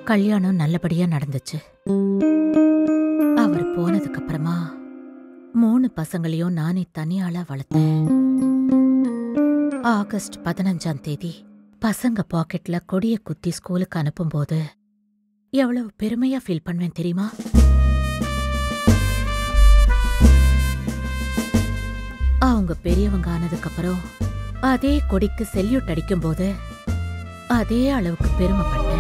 கல்யாணம் நல்லபடியா நடந்துச்சு அவர் போனதுக்கு அப்புறமா மூணு பசங்களையும் நானே தனியாளா வளர்த்தேன் ஆகஸ்ட் பதினஞ்சாம் தேதி பசங்க பாக்கெட்ல கொடிய குத்தி ஸ்கூலுக்கு அனுப்பும்போது எவ்வளவு பெருமையா ஃபீல் பண்ணுவேன் தெரியுமா அவங்க பெரியவங்க ஆனதுக்கு அப்புறம் அதே கொடிக்கு செல்யூட் அடிக்கும்போது அதே அளவுக்கு பெருமைப்பட்டேன்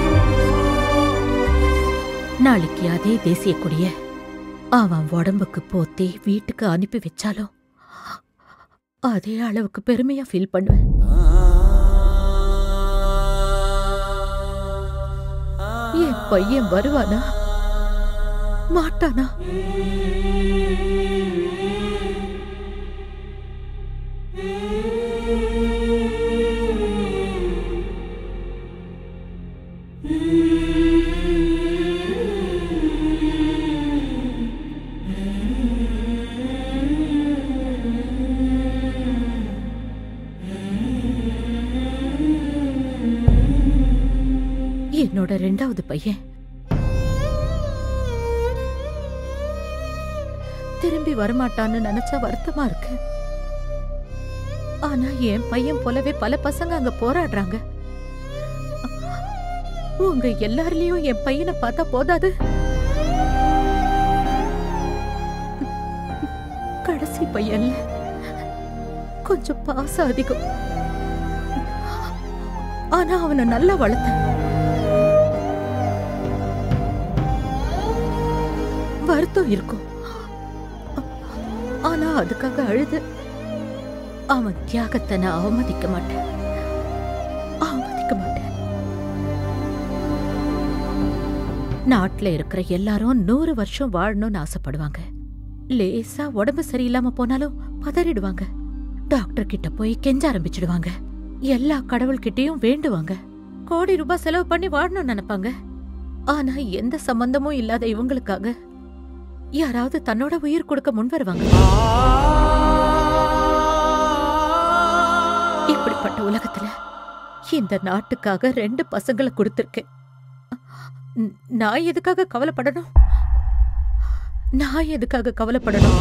நாளைக்கு அதே தேசிய கொடிய அவன் உடம்புக்கு போத்தி வீட்டுக்கு அனுப்பி வச்சாலும் அதே அளவுக்கு பெருமையா ஃபீல் பண்ணுவேன் என் பையன் வருவானா மாட்டானா என்னோட ரெண்டாவது பையன் திரும்பி வரமாட்டான்னு நினைச்சா வருத்தமா இருக்கு ஆனா என் பையன் போலவே பல பசங்க அங்க போராடுறாங்க உங்க எல்லாரிலயும் என் பையனை பார்த்தா போதாது கடைசி பையன்ல கொஞ்சம் பாசம் அதிகம் ஆனா அவனை நல்லா வளர்த்தேன் வருத்தம் இருக்கும் ஆனா அதுக்காக அழுது அவன் தியாகத்தை நான் அவமதிக்க மாட்டேன் அவமதிக்க மாட்டேன் நாட்டுல இருக்கிற எல்லாரும் நூறு வருஷம் வாழணும்னு ஆசைப்படுவாங்க லேசா உடம்பு சரியில்லாம போனாலும் பதறிடுவாங்க டாக்டர் கிட்ட போய் கெஞ்ச ஆரம்பிச்சிடுவாங்க எல்லா கடவுள்கிட்டயும் வேண்டுவாங்க கோடி ரூபாய் செலவு பண்ணி வாழணும்னு நினைப்பாங்க ஆனா எந்த சம்பந்தமும் இல்லாத இவங்களுக்காக யாராவது தன்னோட உயிர் கொடுக்க முன் வருவாங்க இப்படிப்பட்ட உலகத்துல இந்த நாட்டுக்காக ரெண்டு பசங்களை கொடுத்திருக்கேன் ந- நான் எதுக்காக கவலைப்படணும் நான் எதுக்காக கவலைப்படணும்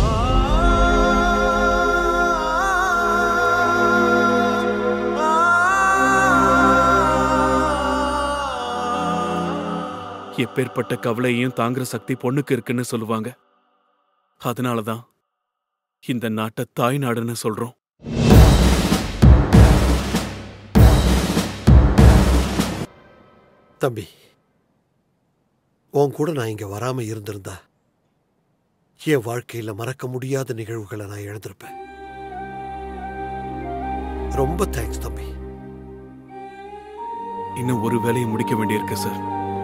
எப்பேற்பட்ட கவலையையும் தாங்குற சக்தி பொண்ணுக்கு இருக்குன்னு சொல்லுவாங்க அதனாலதான் இந்த நாட்டை தாய் நாடுன்னு சொல்றோம் தம்பி உன் கூட நான் இங்க வராம இருந்திருந்தா என் வாழ்க்கையில மறக்க முடியாத நிகழ்வுகளை நான் இழந்திருப்பேன் ரொம்ப தேங்க்ஸ் தம்பி இன்னும் ஒரு வேலையை முடிக்க வேண்டியிருக்கு சார்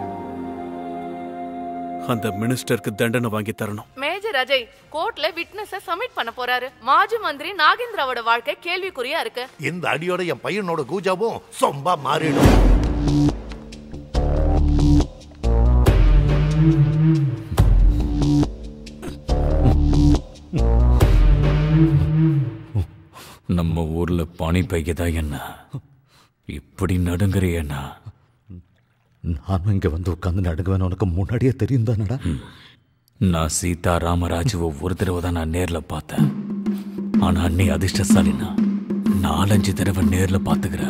அந்த மினிஸ்டருக்கு தண்டனை வாங்கி தரணும் மேஜர் அஜய் கோர்ட்ல விட்னஸ சப்மிட் பண்ண போறாரு மாஜி மந்திரி நாகேந்திராவோட வாழ்க்கை கேள்விக்குறியா இருக்கு இந்த அடியோட என் பையனோட கூஜாவும் சொம்பா மாறிடும் நம்ம ஊர்ல பனி பெய்யுதா என்ன இப்படி நடுங்குறியண்ணா நானும் இங்க வந்து உட்காந்து நடுங்குவேன் உனக்கு முன்னாடியே தெரியும் தானடா நான் சீதா ராமராஜுவை ஒரு தடவை தான் நான் நேர்ல பார்த்தேன் ஆனா நீ அதிர்ஷ்டசாலினா நாலஞ்சு தடவை நேர்ல பாத்துக்கிற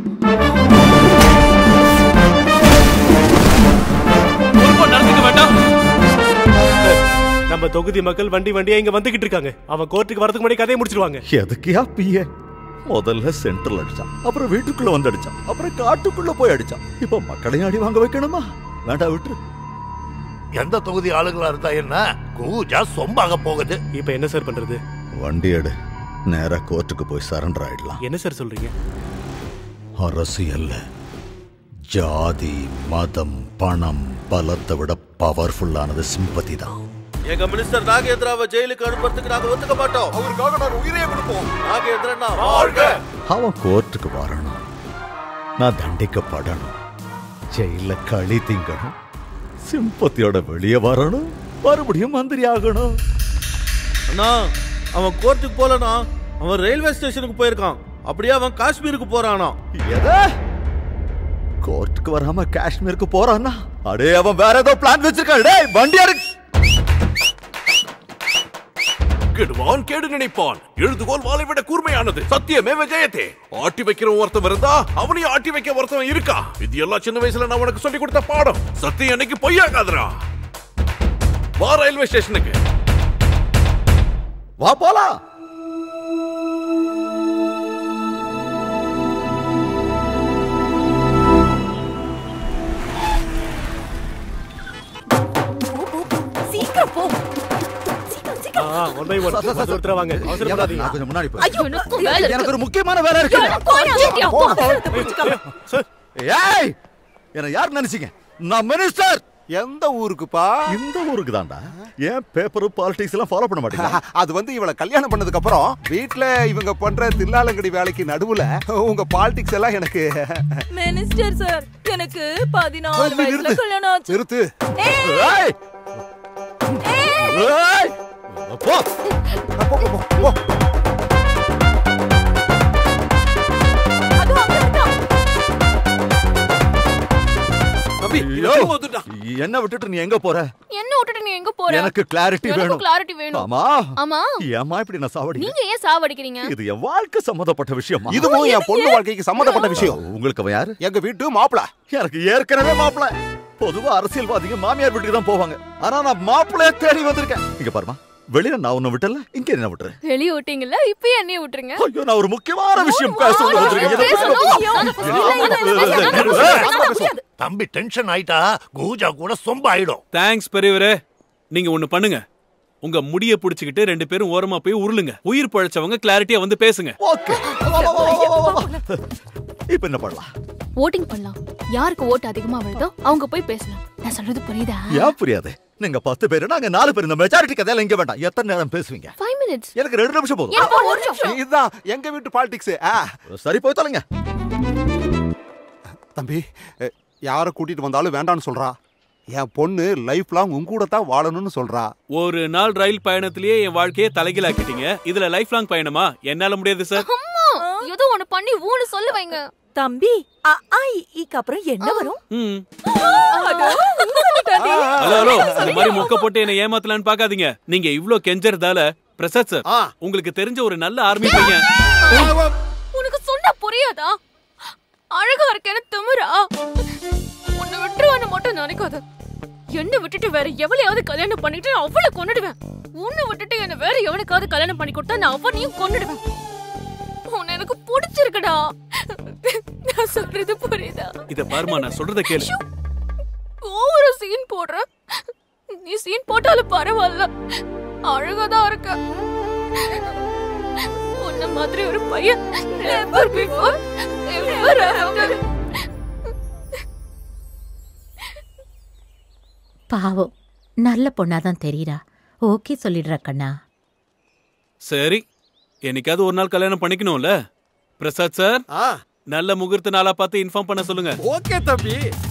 நம்ம தொகுதி மக்கள் வண்டி வண்டியா இங்க வந்துகிட்டு இருக்காங்க அவன் கோர்ட்டுக்கு வரதுக்கு முன்னாடி கதையை முடிச்சிருவாங்க எதுக்கியா பிய முதல்ல சென்ட்ரல் அடிச்சான் அப்புறம் வீட்டுக்குள்ள வந்து அடிச்சான் அப்புறம் காட்டுக்குள்ள போய் அடிச்சான் இப்ப மக்களையும் அடி வாங்க வைக்கணுமா வேண்டாம் விட்டுரு எந்த தொகுதி ஆளுங்களா இருந்தா என்ன கூஜா சொம்பாக போகுது இப்ப என்ன சார் பண்றது வண்டி எடு நேரா கோர்ட்டுக்கு போய் சரண்டர் ஆயிடலாம் என்ன சார் சொல்றீங்க அரசியல்ல ஜாதி மதம் பணம் பலத்தை விட பவர்ஃபுல்லானது சிம்பதி தான் எங்க மினிஸ்டர் நாகேந்திராவை ஜெயிலுக்கு அனுப்புறதுக்கு நாங்க ஒத்துக்க மாட்டோம் அவருக்காக நான் உயிரையே கொடுப்போம் நாகேந்திரன் வாழ்க அவன் கோர்ட்டுக்கு வரணும் நான் தண்டிக்கப்படணும் ஜெயில களி திங்கணும் சிம்பத்தியோட வெளியே வரணும் மறுபடியும் மந்திரி ஆகணும் அண்ணா அவன் கோர்ட்டுக்கு போலனா அவன் ரயில்வே ஸ்டேஷனுக்கு போயிருக்கான் அப்படியே அவன் காஷ்மீருக்கு போறானா எத கோர்ட்டுக்கு வராம காஷ்மீருக்கு போறான்னா அடே அவன் வேற ஏதோ பிளான் வச்சிருக்கான் டேய் வண்டி அடு கெடுவான் கேடு நினைப்பான் எழுதுகோல் வாளை விட கூர்மையானது சத்தியமே ஜெயத்தே ஆட்டி வைக்கிற ஒருத்தன் இருந்தா அவனையும் ஆட்டி வைக்க ஒருத்தன் இருக்கா இது எல்லாம் சின்ன வயசுல நான் உனக்கு சொல்லி கொடுத்த பாடம் சத்தியம் என்னைக்கு பொய்யாகாதுடா வா ரயில்வே ஸ்டேஷனுக்கு வா போலாம் சீக்கிரம் போ ஆ ஒன் பை ஒன் ஒருத்தர் வாங்க அவசரப்படாதீங்க நான் கொஞ்சம் முன்னாடி போய் ஐயோ எனக்கும் வேலை இருக்கு எனக்கு ஒரு முக்கியமான வேலை இருக்கு போடா, போ. ஏய் என்ன யார் நினைச்சீங்க நான் மினிஸ்டர் எந்த ஊருக்குப்பா இந்த ஊருக்கு தான்டா ஏன் பேப்பர் பாலிடிக்ஸ் எல்லாம் ஃபாலோ பண்ண மாட்டீங்க அது வந்து இவள கல்யாணம் பண்ணதுக்கு அப்புறம் வீட்ல இவங்க பண்ற தில்லாலங்கடி வேலைக்கு நடுவுல உங்க பாலிடிக்ஸ் எல்லாம் எனக்கு மினிஸ்டர் சார் எனக்கு பதினாலு நிறுத்து, வயசுல நிறுத்து. கல்யாணம் ஆச்சு நிறுத்து ஏய் ஏய் போ போ, போ, போ, போ. அதுவும் அங்க இருக்கான். தம்பி ஐயோ, இவன் வந்துட்டான். என்ன விட்டுட்டு நீ எங்க போற என்ன விட்டுட்டு நீ எங்க போற எனக்கு கிளாரிட்டி எனக்கு வேணும் clarity வேணும். ஆமா ஆமா ஏமா இப்படி நான் சாவடி நீங்க ஏன் சாவடிக்கிறீங்க இது என் வாழ்க்கை சம்பந்தப்பட்ட விஷயமா இதுவும் என் பொண்ணு வாழ்க்கைக்கு சம்மந்தப்பட்ட விஷயம் உங்களுக்கு அவன் யாரு எங்க வீட்டு மாப்பிள எனக்கு ஏற்கனவே மாப்பிள பொதுவா அரசியல்வாதிங்க மாமியார் வீட்டுக்கு தான் போவாங்க ஆனா நான் மாப்பிளைய தேடி வந்திருக்கேன் இங்க பாருமா வெளியில நான் உன்னை விட்டல இங்க என்ன விட்டுறேன் வெளிய விட்டீங்கல்ல இப்பயே என்னைய விட்டுருங்க ஐயோ நான் ஒரு முக்கியமான விஷயம் பேச வந்திருக்கேன் இதை பேசுவோம். தம்பி டென்ஷன் ஆயிட்டா கூஜா கூட சொம்ப ஆயிடும் தேங்க்ஸ் பெரியவரே நீங்க ஒண்ணு பண்ணுங்க உங்க முடிய புடிச்சுக்கிட்டு ரெண்டு பேரும் ஓரமா போய் உருளுங்க உயிர் பழைச்சவங்க கிளாரிட்டியா வந்து பேசுங்க ஓகே இப்ப என்ன பண்ணலாம் ஓட்டிங் பண்ணலாம் யாருக்கு ஓட்டு அதிகமா வருதோ அவங்க போய் பேசலாம் நான் சொல்றது புரியுதா ஏன் புரியாது நீங்க பத்து பேரு நாங்க நாலு பேர் இந்த மெஜாரிட்டி கதையில இங்க வேண்டாம் எத்தனை நேரம் பேசுவீங்க ஃபைவ் மினிட்ஸ் எனக்கு ரெண்டு நிமிஷம் போதும் எனக்கு ஒரு நிமிஷம் இதுதான் எங்க வீட்டு பாலிடிக்ஸ் சரி போய் தொலைங்க தம்பி அஹ், யாரை கூட்டிட்டு வந்தாலும் வேண்டாம்னு சொல்றா என் பொண்ணு லைஃப் லாங் உங்க கூட தான் வாழணும்னு சொல்றா ஒரு நாள் ரயில் பயணத்திலேயே என் வாழ்க்கையை தலைகீழாக்கிட்டீங்க இதுல லைஃப் லாங் பயணமா என்னால முடியாது சார் அம்மா ஏதோ ஒண்ணு பண்ணி ஊனு சொல்ல வைங்க தம்பி அ, ஆ, இ, ஈக்கு அப்புறம் என்ன வரும் ம். அதோ, இங்க வந்துட்டாடி. ஹலோ ஹலோ இந்த மாதிரி மொக்க போட்டு என்ன ஏமாத்தலான்னு பாக்காதீங்க நீங்க இவ்ளோ கெஞ்சறதால பிரசாத் சார் ஆ. உங்களுக்கு தெரிஞ்ச ஒரு நல்ல ஆர்மி பையன் உனக்கு சொன்னா புரியாதா அழகா இருக்கேன்னு திமிரா உன்னை விட்டுருவான்னு மட்டும் நினைக்காத என்ன விட்டுட்டு வேற எவளையாவது கல்யாணம் பண்ணிட்டு நான் அவளை கொன்னுடுவேன் உன்னை விட்டுட்டு என்ன வேற எவனுக்காவது கல்யாணம் பண்ணி கொடுத்தா நான் அவனையும் கொன்னுடுவேன் உன்னை எனக்கு பிடிச்சிருக்குடா நான் சொல்றது புரியுதா இத பாருமா நான் சொல்றத கேளு ஓவர சீன் போடுற நீ சீன் போட்டாலும் பரவாயில்ல அழகாதான் இருக்க உன்ன மாதிரி ஒரு பையன் never before, ever after. பாவம் நல்ல பொண்ணாதான் தெரியுறா ஓகே சொல்லிடுற கண்ணா சரி என்னைக்காவது ஒரு நாள் கல்யாணம் பண்ணிக்கணும்ல பிரசாத் சார் ஆ நல்ல முகூர்த்த நாளா பார்த்து இன்ஃபார்ம் பண்ண சொல்லுங்க ஓகே தம்பி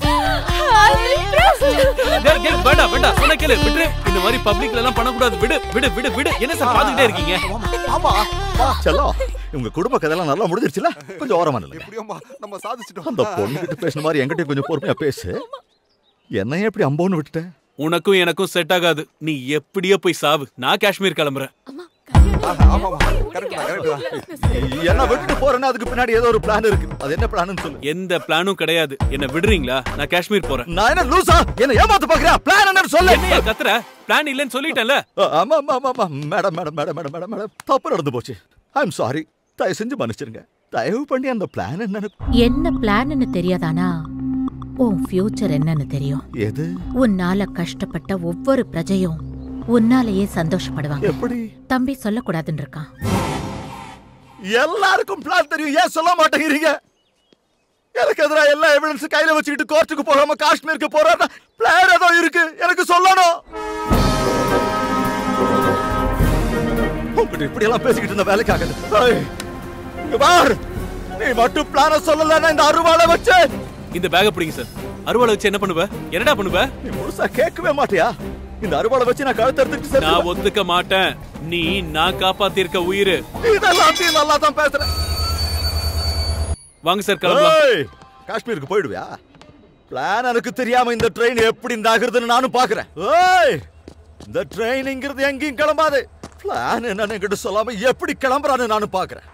டேய், டேய், வேண்டாம் வேண்டாம் சொன்ன கேளு விடு இந்த மாதிரி பப்ளிக்ல எல்லாம் பண்ணக்கூடாது விடு விடு விடு விடு என்ன சார் பாத்துக்கிட்டே இருக்கீங்க ஆமா செல்லம் உங்க குடும்ப கதையெல்லாம் நல்லா முடிஞ்சிருச்சுல கொஞ்சம் ஓரமா நில்லுங்க எப்படியோமா நம்ம சாதிச்சிட்டோம் அந்த பொண்ணு கிட்ட பேசின மாதிரி என்கிட்ட கொஞ்சம் பொறுமையா பேசு என்னைய எப்படி அம்போன்னு விட்டுட்டேன் உனக்கும் எனக்கும் செட் ஆகாது நீ எப்படியோ போய் சாவு நான் காஷ்மீர் கிளம்புறேன் ஆமா ஆமா கரெக்ட் கரெக்ட் தான் என்ன விட்டுட்டு போறேன்னா அதுக்கு பின்னாடி ஏதோ ஒரு பிளான் இருக்கு அது என்ன பிளான்னு சொல்லு எந்த பிளானும் கிடையாது என்ன விடுறீங்களா நான் காஷ்மீர் போறேன் நான் என்ன லூசா என்ன ஏமாத்த பாக்குறேன் பிளான் என்னன்னு சொல்லு என்னையா கத்துற பிளான் இல்லைன்னு சொல்லிட்டேன்ல ஆ, ஆமா ஆமா ஆமா ஆமா madam madam madam madam madam madam தப்பு நடந்து போச்சு ஐ எம் சாரி தயவு செஞ்சு மன்னிச்சிருங்க தயவு பண்ணி அந்த பிளான் என்னன்னு என்ன பிளான்னு தெரியாதானா உன் ஃபியூச்சர் என்னன்னு தெரியும் எது உன்னால கஷ்டப்பட்ட ஒவ்வொரு பிரஜையும் உன்னாலேயே சந்தோஷப்படுவாங்க எப்படி தம்பி சொல்லக்கூடாதுன்னு இருக்கான் எல்லாருக்கும் பிளான் தெரியும் ஏன் சொல்ல மாட்டேங்கிறீங்க எனக்கு எதிராக எல்லா எவிடன்ஸ் கையில வச்சுக்கிட்டு கோர்ட்டுக்கு போகாம காஷ்மீருக்கு போறாருன்னா பிளான் ஏதோ இருக்கு எனக்கு சொல்லணும் உங்ககிட்ட இப்படி எல்லாம் பேசிக்கிட்டு இருந்த வேலைக்காக இங்க பார் நீ மட்டும் பிளான சொல்லலன்னா இந்த அருவாளை வச்சு இந்த பேக பிடிங்க சார் அறுவாளை வச்சு என்ன பண்ணுவ என்னடா பண்ணுவ நீ முழுசா கேட்கவே மாட்டியா இந்த அருவாளை வச்சு நான் கழுத்து எடுத்துட்டு நான் செத்துருவேன். ஒத்துக்க மாட்டேன் நீ நான் காப்பாத்திருக்க உயிரு இதெல்லாம் நல்லா தான் பேசுறேன் வாங்க சார் கிளம்பலாம் ஏய், காஷ்மீருக்கு போயிடுவியா பிளான் எனக்கு தெரியாம இந்த ட்ரெயின் எப்படி இந்தாகிறதுன்னு நானும் பாக்குறேன் ஏய் இந்த ட்ரெயின்ங்கிறது எங்கேயும் கிளம்பாது பிளான் என்னன்னு என்கிட்ட சொல்லாம எப்படி கிளம்புறான்னு நானும் பாக்குறேன்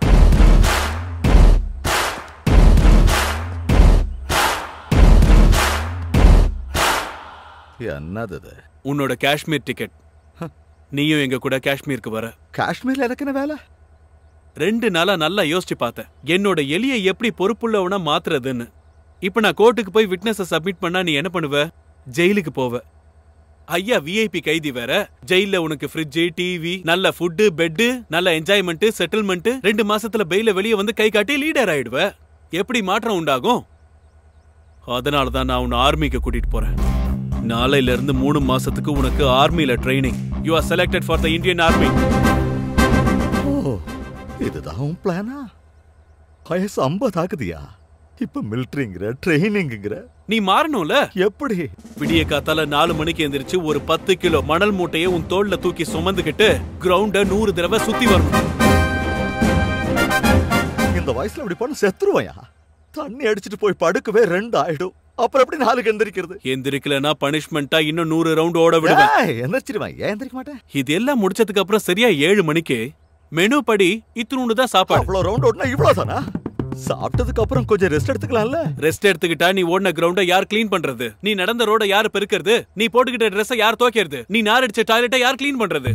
என்னது இது உன்னோட காஷ்மீர் டிக்கெட் நீயும் எங்க கூட காஷ்மீருக்கு வர காஷ்மீர்ல எனக்கு என்ன வேலை ரெண்டு நாளா நல்லா யோசிச்சு பார்த்தேன் என்னோட எலியை எப்படி பொறுப்புள்ளவனா மாத்துறதுன்னு இப்ப நான் கோர்ட்டுக்கு போய் விட்னஸ சப்மிட் பண்ணா நீ என்ன பண்ணுவ ஜெயிலுக்கு போவ ஐயா விஐபி கைதி வேற ஜெயில்ல உனக்கு ஃப்ரிட்ஜ் டிவி நல்ல ஃபுட்டு பெட்டு நல்ல என்ஜாய்மெண்ட் செட்டில்மெண்ட் ரெண்டு மாசத்துல பெயில வெளியே வந்து கை காட்டி லீடர் ஆயிடுவ எப்படி மாற்றம் உண்டாகும் அதனால தான் நான் உன்னை ஆர்மிக்கு கூட்டிட்டு போறேன் நாளையில இருந்து மூணு மாசத்துக்கு உனக்கு ஆர்மில training you are selected for the Indian army ஓ இதுதான் உன் பிளானா வயசு ஐம்பது ஆகுதியா இப்ப மிலிட்டரிங்கிற ட்ரைனிங்ங்கிற நீ மாறணும்ல எப்படி விடிய காத்தால நாலு மணிக்கு எந்திரிச்சு ஒரு பத்து கிலோ மணல் மூட்டையை உன் தோல்ல தூக்கி சுமந்துகிட்டு கிரவுண்ட நூறு தடவை சுத்தி வரணும் இந்த வயசுல அப்படி பண்ண செத்துருவையா தண்ணி அடிச்சிட்டு போய் படுக்கவே ரெண்டு ஆயிடும் அப்புறம் எப்படி நாளுக்கு எந்திரிக்கிறது எந்திரிக்கலனா பனிஷ்மெண்டா இன்னும் நூறு ரவுண்ட் ஓட விடுவேன் ஏய், எந்திரிச்சிருவேன் ஏன் எந்திரிக்க மாட்டேன் இது எல்லாம் முடிச்சதுக்கு அப்புறம் சரியா ஏழு மணிக்கு மெனு படி இத்தினூண்டு தான் சாப்பாடு அவ்வளவு ரவுண்ட் ஓடினா இவ்வளவு தானா சாப்பிட்டதுக்கு அப்புறம் கொஞ்சம் ரெஸ்ட் எடுத்துக்கலாம்ல ரெஸ்ட் எடுத்துக்கிட்டா நீ ஓடின கிரவுண்ட யார் க்ளீன் பண்றது நீ நடந்த ரோட யார் பெருக்கிறது நீ போட்டுக்கிட்ட ட்ரெஸ்ஸை யார் துவைக்கிறது நீ நார் அடிச்ச டாய்லெட்டை யார் க்ளீன் பண்றது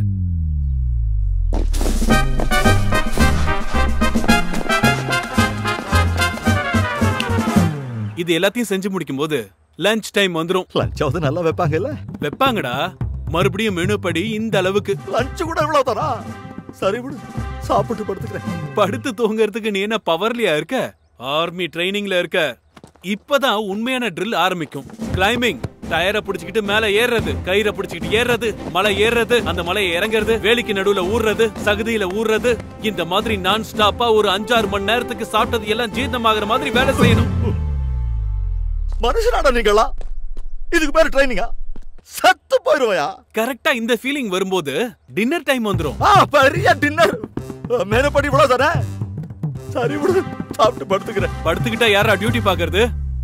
இது எல்லாத்தையும் செஞ்சு முடிக்கும் போது லஞ்ச் டைம் வந்துரும் லஞ்சாவது நல்லா வைப்பாங்கல்ல வைப்பாங்கடா மறுபடியும் மெனு படி இந்த அளவுக்கு லஞ்ச் கூட இவ்வளவு தானா சரி விடு சாப்பிட்டு படுத்துக்கிறேன் படுத்து தூங்குறதுக்கு நீ என்ன பவர்லியா இருக்க ஆர்மி ட்ரைனிங்ல இருக்க இப்பதான் உண்மையான ட்ரில் ஆரம்பிக்கும் கிளைம்பிங் டயரை பிடிச்சிக்கிட்டு மேல ஏறுறது கயிறை பிடிச்சிக்கிட்டு ஏறுறது மலை ஏறுறது அந்த மலையை இறங்குறது வேலிக்கு நடுவுல ஊர்றது சகதியில ஊர்றது இந்த மாதிரி நான் ஸ்டாப்பா ஒரு அஞ்சாறு மணி நேரத்துக்கு சாப்பிட்டது எல்லாம் ஜீரணமாகிற மாதிரி வேலை செய்யணும் மனுஷனாடா நீங்களா இதுக்கு பேரு ட்ரைனிங்கா சத்து போயிருவையா கரெக்டா இந்த ஃபீலிங் வரும்போது டின்னர் டைம் வந்துரும் ஆ பெரிய டின்னர் மேனப்படி இவ்வளவு தானே சரி விடு சாப்பிட்டு படுத்துக்கிறேன் படுத்துக்கிட்டா யாரா டியூட்டி பாக்குறது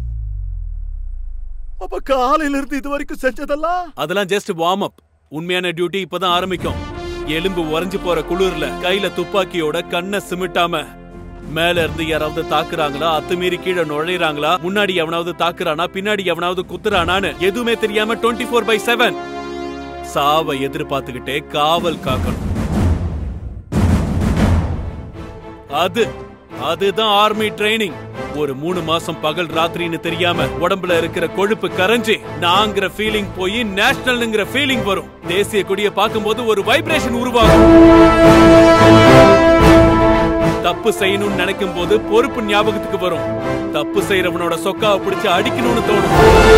அப்ப காலையில இருந்து இது வரைக்கும் செஞ்சதெல்லாம் அதெல்லாம் ஜஸ்ட் வார்ம் அப் உண்மையான டியூட்டி இப்பதான் ஆரம்பிக்கும் எலும்பு உறைஞ்சு போற குளிர்ல கையில துப்பாக்கியோட கண்ணை சிமிட்டாம மேல இருந்து யாராவது தாக்குறாங்களா அத்துமீறி கீழே நுழையறாங்களா முன்னாடி எவனாவது தாக்குறானா பின்னாடி எவனாவது குத்துறானான்னு எதுவுமே தெரியாம டுவெண்ட்டி ஃபோர் பை செவன் சாவை எதிர்பார்த்துக்கிட்டே காவல் காக்கணும் அது அதுதான் ஆர்மி ட்ரைனிங் ஒரு மூணு மாசம் பகல் ராத்திரின்னு தெரியாம உடம்புல இருக்கிற கொழுப்பு கரைஞ்சி நாங்கிற ஃபீலிங் போய் நேஷனல்ங்கிற ஃபீலிங் வரும் தேசிய கொடியை பார்க்கும்போது ஒரு வைப்ரேஷன் உருவாகும் தப்பு செய்யணும்னு நினைக்கும் போது பொறுப்பு ஞாபகத்துக்கு வரும் தப்பு செய்யறவனோட சொக்காவை பிடிச்சு அடிக்கணும்னு தோணும்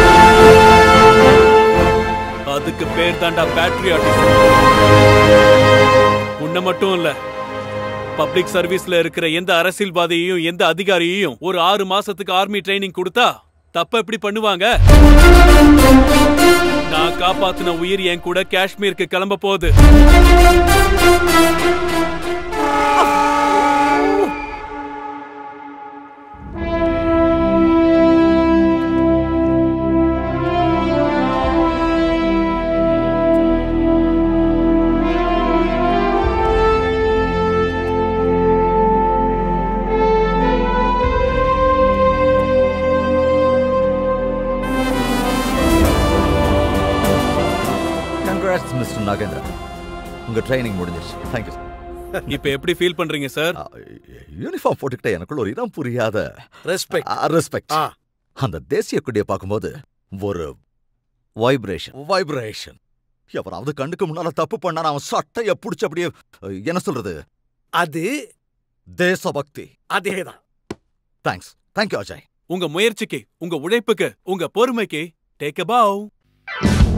அதுக்கு பேர் தாண்டா பேட்ரியாட்டிசம் உன்னை மட்டும் இல்ல பப்ளிக் சர்வீஸ்ல இருக்கிற எந்த அரசியல்வாதியையும் எந்த அதிகாரியையும் ஒரு ஆறு மாசத்துக்கு ஆர்மி ட்ரைனிங் கொடுத்தா தப்ப எப்படி பண்ணுவாங்க நான் காப்பாத்தின உயிர் என் கூட காஷ்மீருக்கு கிளம்ப போகுது கங்க்ராட்ஸ் மிஸ்டர் நாகேந்திரா உங்க ட்ரைனிங் முடிஞ்சிருச்சு தேங்க்யூ இப்ப எப்படி ஃபீல் பண்றீங்க சார் யூனிஃபார்ம் போட்டுக்கிட்ட எனக்குள்ள ஒரு இடம் புரியாத ரெஸ்பெக்ட் ரெஸ்பெக்ட் அந்த தேசிய கொடியை பார்க்கும்போது ஒரு வைப்ரேஷன் வைப்ரேஷன் எவனாவது கண்ணுக்கு முன்னால தப்பு பண்ணா அவன் சட்டைய புடிச்சு அப்படியே அஹ், என்ன சொல்றது அது தேசபக்தி அதேதான் தேங்க்ஸ் தேங்க்யூ அஜய் உங்க முயற்சிக்கு உங்க உழைப்புக்கு உங்க பொறுமைக்கு டேக் அ பாவ்